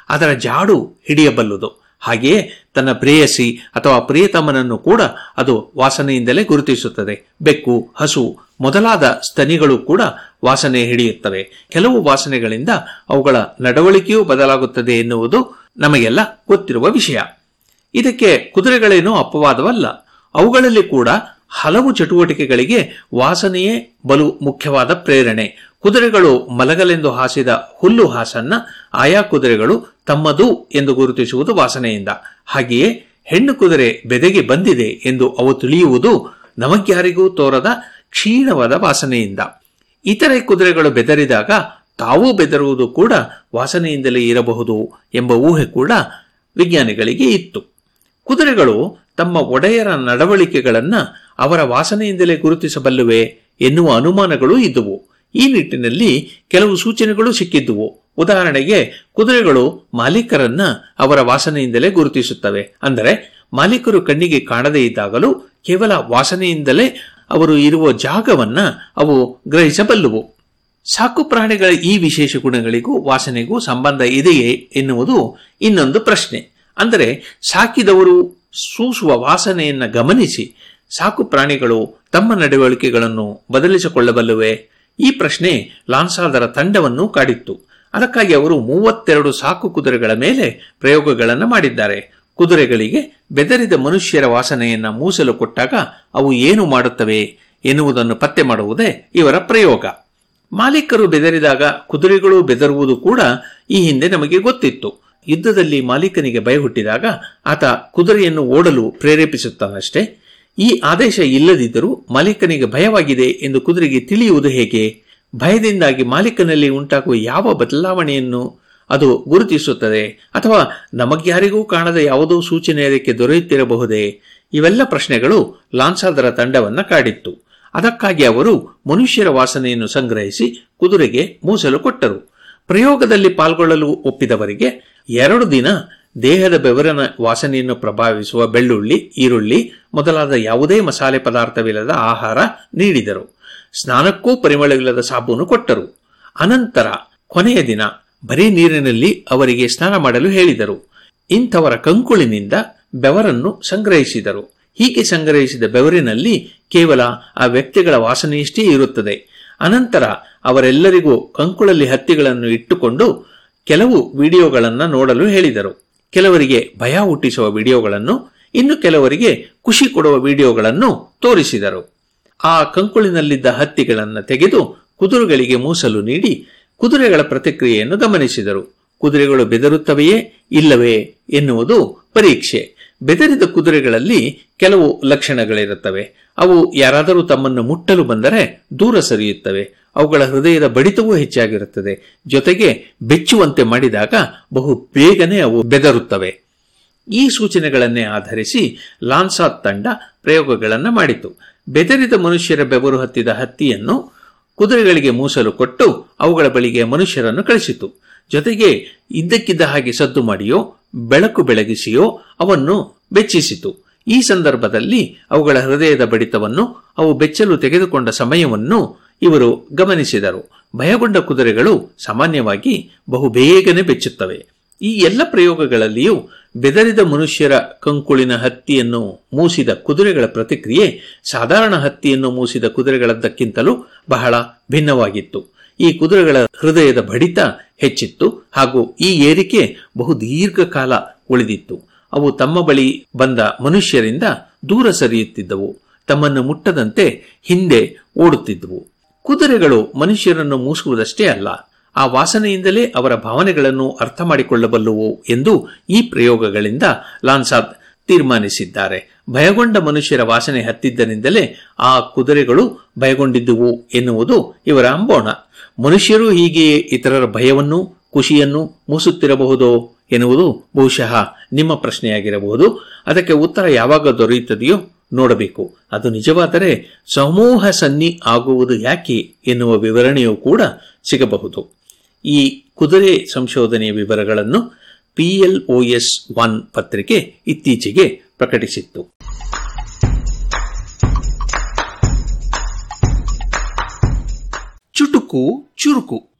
ಅದರ ಜಾಡು ಹಿಡಿಯಬಲ್ಲುದು ಹಾಗೆಯೇ ತನ್ನ ಪ್ರೇಯಸಿ ಅಥವಾ ಪ್ರಿಯತಮನನ್ನು ಕೂಡ ಅದು ವಾಸನೆಯಿಂದಲೇ ಗುರುತಿಸುತ್ತದೆ ಬೆಕ್ಕು ಹಸು ಮೊದಲಾದ ಸ್ತನಿಗಳು ಕೂಡ ವಾಸನೆ ಹಿಡಿಯುತ್ತವೆ ಕೆಲವು ವಾಸನೆಗಳಿಂದ ಅವುಗಳ ನಡವಳಿಕೆಯೂ ಬದಲಾಗುತ್ತದೆ ಎನ್ನುವುದು ನಮಗೆಲ್ಲ ಗೊತ್ತಿರುವ ವಿಷಯ ಇದಕ್ಕೆ ಕುದುರೆಗಳೇನೂ ಅಪವಾದವಲ್ಲ ಅವುಗಳಲ್ಲಿ ಕೂಡ ಹಲವು ಚಟುವಟಿಕೆಗಳಿಗೆ ವಾಸನೆಯೇ ಬಲು ಮುಖ್ಯವಾದ ಪ್ರೇರಣೆ ಕುದುರೆಗಳು ಮಲಗಲೆಂದು ಹಾಸಿದ ಹುಲ್ಲು ಹಾಸನ್ನ ಆಯಾ ಕುದುರೆಗಳು ತಮ್ಮದು ಎಂದು ಗುರುತಿಸುವುದು ವಾಸನೆಯಿಂದ ಹಾಗೆಯೇ ಹೆಣ್ಣು ಕುದುರೆ ಬೆದೆಗೆ ಬಂದಿದೆ ಎಂದು ಅವು ತಿಳಿಯುವುದು ನಮಗ್ಯಾರಿಗೂ ತೋರದ ಕ್ಷೀಣವಾದ ವಾಸನೆಯಿಂದ ಇತರೆ ಕುದುರೆಗಳು ಬೆದರಿದಾಗ ತಾವೂ ಬೆದರುವುದು ಕೂಡ ವಾಸನೆಯಿಂದಲೇ ಇರಬಹುದು ಎಂಬ ಊಹೆ ಕೂಡ ವಿಜ್ಞಾನಿಗಳಿಗೆ ಇತ್ತು ಕುದುರೆಗಳು ತಮ್ಮ ಒಡೆಯರ ನಡವಳಿಕೆಗಳನ್ನ ಅವರ ವಾಸನೆಯಿಂದಲೇ ಗುರುತಿಸಬಲ್ಲುವೆ ಎನ್ನುವ ಅನುಮಾನಗಳು ಇದ್ದುವು ಈ ನಿಟ್ಟಿನಲ್ಲಿ ಕೆಲವು ಸೂಚನೆಗಳು ಸಿಕ್ಕಿದ್ದುವು ಉದಾಹರಣೆಗೆ ಕುದುರೆಗಳು ಮಾಲೀಕರನ್ನ ಅವರ ವಾಸನೆಯಿಂದಲೇ ಗುರುತಿಸುತ್ತವೆ ಅಂದರೆ ಮಾಲೀಕರು ಕಣ್ಣಿಗೆ ಕಾಣದೇ ಇದ್ದಾಗಲೂ ಕೇವಲ ವಾಸನೆಯಿಂದಲೇ ಅವರು ಇರುವ ಜಾಗವನ್ನ ಅವು ಗ್ರಹಿಸಬಲ್ಲುವು ಸಾಕು ಪ್ರಾಣಿಗಳ ಈ ವಿಶೇಷ ಗುಣಗಳಿಗೂ ವಾಸನೆಗೂ ಸಂಬಂಧ ಇದೆಯೇ ಎನ್ನುವುದು ಇನ್ನೊಂದು ಪ್ರಶ್ನೆ ಅಂದರೆ ಸಾಕಿದವರು ಸೂಸುವ ವಾಸನೆಯನ್ನ ಗಮನಿಸಿ ಸಾಕು ಪ್ರಾಣಿಗಳು ತಮ್ಮ ನಡವಳಿಕೆಗಳನ್ನು ಬದಲಿಸಿಕೊಳ್ಳಬಲ್ಲುವೆ ಈ ಪ್ರಶ್ನೆ ಲಾನ್ಸಾದರ ತಂಡವನ್ನು ಕಾಡಿತ್ತು ಅದಕ್ಕಾಗಿ ಅವರು ಮೂವತ್ತೆರಡು ಸಾಕು ಕುದುರೆಗಳ ಮೇಲೆ ಪ್ರಯೋಗಗಳನ್ನು ಮಾಡಿದ್ದಾರೆ ಕುದುರೆಗಳಿಗೆ ಬೆದರಿದ ಮನುಷ್ಯರ ವಾಸನೆಯನ್ನ ಮೂಸಲು ಕೊಟ್ಟಾಗ ಅವು ಏನು ಮಾಡುತ್ತವೆ ಎನ್ನುವುದನ್ನು ಪತ್ತೆ ಮಾಡುವುದೇ ಇವರ ಪ್ರಯೋಗ ಮಾಲೀಕರು ಬೆದರಿದಾಗ ಕುದುರೆಗಳು ಬೆದರುವುದು ಕೂಡ ಈ ಹಿಂದೆ ನಮಗೆ ಗೊತ್ತಿತ್ತು ಯುದ್ಧದಲ್ಲಿ ಮಾಲೀಕನಿಗೆ ಭಯ ಹುಟ್ಟಿದಾಗ ಆತ ಕುದುರೆಯನ್ನು ಓಡಲು ಪ್ರೇರೇಪಿಸುತ್ತಾನಷ್ಟೇ ಈ ಆದೇಶ ಇಲ್ಲದಿದ್ದರೂ ಮಾಲೀಕನಿಗೆ ಭಯವಾಗಿದೆ ಎಂದು ಕುದುರೆಗೆ ತಿಳಿಯುವುದು ಹೇಗೆ ಭಯದಿಂದಾಗಿ ಮಾಲೀಕನಲ್ಲಿ ಉಂಟಾಗುವ ಯಾವ ಬದಲಾವಣೆಯನ್ನು ಅದು ಗುರುತಿಸುತ್ತದೆ ಅಥವಾ ನಮಗ್ಯಾರಿಗೂ ಕಾಣದ ಯಾವುದೋ ಸೂಚನೆ ಅದಕ್ಕೆ ದೊರೆಯುತ್ತಿರಬಹುದೇ ಇವೆಲ್ಲ ಪ್ರಶ್ನೆಗಳು ಲಾನ್ಸಾದರ ತಂಡವನ್ನ ಕಾಡಿತ್ತು ಅದಕ್ಕಾಗಿ ಅವರು ಮನುಷ್ಯರ ವಾಸನೆಯನ್ನು ಸಂಗ್ರಹಿಸಿ ಕುದುರೆಗೆ ಮೂಸಲು ಕೊಟ್ಟರು ಪ್ರಯೋಗದಲ್ಲಿ ಪಾಲ್ಗೊಳ್ಳಲು ಒಪ್ಪಿದವರಿಗೆ ಎರಡು ದಿನ ದೇಹದ ಬೆವರಿನ ವಾಸನೆಯನ್ನು ಪ್ರಭಾವಿಸುವ ಬೆಳ್ಳುಳ್ಳಿ ಈರುಳ್ಳಿ ಮೊದಲಾದ ಯಾವುದೇ ಮಸಾಲೆ ಪದಾರ್ಥವಿಲ್ಲದ ಆಹಾರ ನೀಡಿದರು ಸ್ನಾನಕ್ಕೂ ಪರಿಮಳವಿಲ್ಲದ ಸಾಬೂನು ಕೊಟ್ಟರು ಅನಂತರ ಕೊನೆಯ ದಿನ ಬರೀ ನೀರಿನಲ್ಲಿ ಅವರಿಗೆ ಸ್ನಾನ ಮಾಡಲು ಹೇಳಿದರು ಇಂಥವರ ಕಂಕುಳಿನಿಂದ ಬೆವರನ್ನು ಸಂಗ್ರಹಿಸಿದರು ಹೀಗೆ ಸಂಗ್ರಹಿಸಿದ ಬೆವರಿನಲ್ಲಿ ಕೇವಲ ಆ ವ್ಯಕ್ತಿಗಳ ವಾಸನೆಯಷ್ಟೇ ಇರುತ್ತದೆ ಅನಂತರ ಅವರೆಲ್ಲರಿಗೂ ಕಂಕುಳಲ್ಲಿ ಹತ್ತಿಗಳನ್ನು ಇಟ್ಟುಕೊಂಡು ಕೆಲವು ವಿಡಿಯೋಗಳನ್ನು ನೋಡಲು ಹೇಳಿದರು ಕೆಲವರಿಗೆ ಭಯ ಹುಟ್ಟಿಸುವ ವಿಡಿಯೋಗಳನ್ನು ಇನ್ನು ಕೆಲವರಿಗೆ ಖುಷಿ ಕೊಡುವ ವಿಡಿಯೋಗಳನ್ನು ತೋರಿಸಿದರು ಆ ಕಂಕುಳಿನಲ್ಲಿದ್ದ ಹತ್ತಿಗಳನ್ನು ತೆಗೆದು ಕುದುರೆಗಳಿಗೆ ಮೂಸಲು ನೀಡಿ ಕುದುರೆಗಳ ಪ್ರತಿಕ್ರಿಯೆಯನ್ನು ಗಮನಿಸಿದರು ಕುದುರೆಗಳು ಬೆದರುತ್ತವೆಯೇ ಇಲ್ಲವೇ ಎನ್ನುವುದು ಪರೀಕ್ಷೆ ಬೆದರಿದ ಕುದುರೆಗಳಲ್ಲಿ ಕೆಲವು ಲಕ್ಷಣಗಳಿರುತ್ತವೆ ಅವು ಯಾರಾದರೂ ತಮ್ಮನ್ನು ಮುಟ್ಟಲು ಬಂದರೆ ದೂರ ಸರಿಯುತ್ತವೆ ಅವುಗಳ ಹೃದಯದ ಬಡಿತವೂ ಹೆಚ್ಚಾಗಿರುತ್ತದೆ ಜೊತೆಗೆ ಬೆಚ್ಚುವಂತೆ ಮಾಡಿದಾಗ ಬಹು ಬೇಗನೆ ಅವು ಬೆದರುತ್ತವೆ ಈ ಸೂಚನೆಗಳನ್ನೇ ಆಧರಿಸಿ ಲಾನ್ಸಾತ್ ತಂಡ ಪ್ರಯೋಗಗಳನ್ನು ಮಾಡಿತು ಬೆದರಿದ ಮನುಷ್ಯರ ಬೆವರು ಹತ್ತಿದ ಹತ್ತಿಯನ್ನು ಕುದುರೆಗಳಿಗೆ ಮೂಸಲು ಕೊಟ್ಟು ಅವುಗಳ ಬಳಿಗೆ ಮನುಷ್ಯರನ್ನು ಕಳಿಸಿತು ಜೊತೆಗೆ ಇದ್ದಕ್ಕಿದ್ದ ಹಾಗೆ ಸದ್ದು ಮಾಡಿಯೋ ಬೆಳಕು ಬೆಳಗಿಸಿಯೋ ಅವನ್ನು ಬೆಚ್ಚಿಸಿತು ಈ ಸಂದರ್ಭದಲ್ಲಿ ಅವುಗಳ ಹೃದಯದ ಬಡಿತವನ್ನು ಅವು ಬೆಚ್ಚಲು ತೆಗೆದುಕೊಂಡ ಸಮಯವನ್ನು ಇವರು ಗಮನಿಸಿದರು ಭಯಗೊಂಡ ಕುದುರೆಗಳು ಸಾಮಾನ್ಯವಾಗಿ ಬಹು ಬೇಗನೆ ಬೆಚ್ಚುತ್ತವೆ ಈ ಎಲ್ಲ ಪ್ರಯೋಗಗಳಲ್ಲಿಯೂ ಬೆದರಿದ ಮನುಷ್ಯರ ಕಂಕುಳಿನ ಹತ್ತಿಯನ್ನು ಮೂಸಿದ ಕುದುರೆಗಳ ಪ್ರತಿಕ್ರಿಯೆ ಸಾಧಾರಣ ಹತ್ತಿಯನ್ನು ಮೂಸಿದ ಕುದುರೆಗಳದ್ದಕ್ಕಿಂತಲೂ ಬಹಳ ಭಿನ್ನವಾಗಿತ್ತು ಈ ಕುದುರೆಗಳ ಹೃದಯದ ಬಡಿತ ಹೆಚ್ಚಿತ್ತು ಹಾಗೂ ಈ ಏರಿಕೆ ಬಹು ದೀರ್ಘಕಾಲ ಉಳಿದಿತ್ತು ಅವು ತಮ್ಮ ಬಳಿ ಬಂದ ಮನುಷ್ಯರಿಂದ ದೂರ ಸರಿಯುತ್ತಿದ್ದವು ತಮ್ಮನ್ನು ಮುಟ್ಟದಂತೆ ಹಿಂದೆ ಓಡುತ್ತಿದ್ದವು ಕುದುರೆಗಳು ಮನುಷ್ಯರನ್ನು ಮೂಸುವುದಷ್ಟೇ ಅಲ್ಲ ಆ ವಾಸನೆಯಿಂದಲೇ ಅವರ ಭಾವನೆಗಳನ್ನು ಅರ್ಥ ಮಾಡಿಕೊಳ್ಳಬಲ್ಲುವು ಎಂದು ಈ ಪ್ರಯೋಗಗಳಿಂದ ಲಾನ್ಸಾದ್ ತೀರ್ಮಾನಿಸಿದ್ದಾರೆ ಭಯಗೊಂಡ ಮನುಷ್ಯರ ವಾಸನೆ ಹತ್ತಿದ್ದರಿಂದಲೇ ಆ ಕುದುರೆಗಳು ಭಯಗೊಂಡಿದ್ದುವು ಎನ್ನುವುದು ಇವರ ಅಂಬೋಣ ಮನುಷ್ಯರು ಹೀಗೆಯೇ ಇತರರ ಭಯವನ್ನು ಖುಷಿಯನ್ನು ಮೂಸುತ್ತಿರಬಹುದೋ ಎನ್ನುವುದು ಬಹುಶಃ ನಿಮ್ಮ ಪ್ರಶ್ನೆಯಾಗಿರಬಹುದು ಅದಕ್ಕೆ ಉತ್ತರ ಯಾವಾಗ ದೊರೆಯುತ್ತದೆಯೋ ನೋಡಬೇಕು ಅದು ನಿಜವಾದರೆ ಸಮೂಹ ಸನ್ನಿ ಆಗುವುದು ಯಾಕೆ ಎನ್ನುವ ವಿವರಣೆಯೂ ಕೂಡ ಸಿಗಬಹುದು ಈ ಕುದುರೆ ಸಂಶೋಧನೆಯ ವಿವರಗಳನ್ನು ಪಿಎಲ್ಒಎಸ್ ಒನ್ ಪತ್ರಿಕೆ ಇತ್ತೀಚೆಗೆ ಪ್ರಕಟಿಸಿತ್ತು ಚುಟುಕು ಚುರುಕು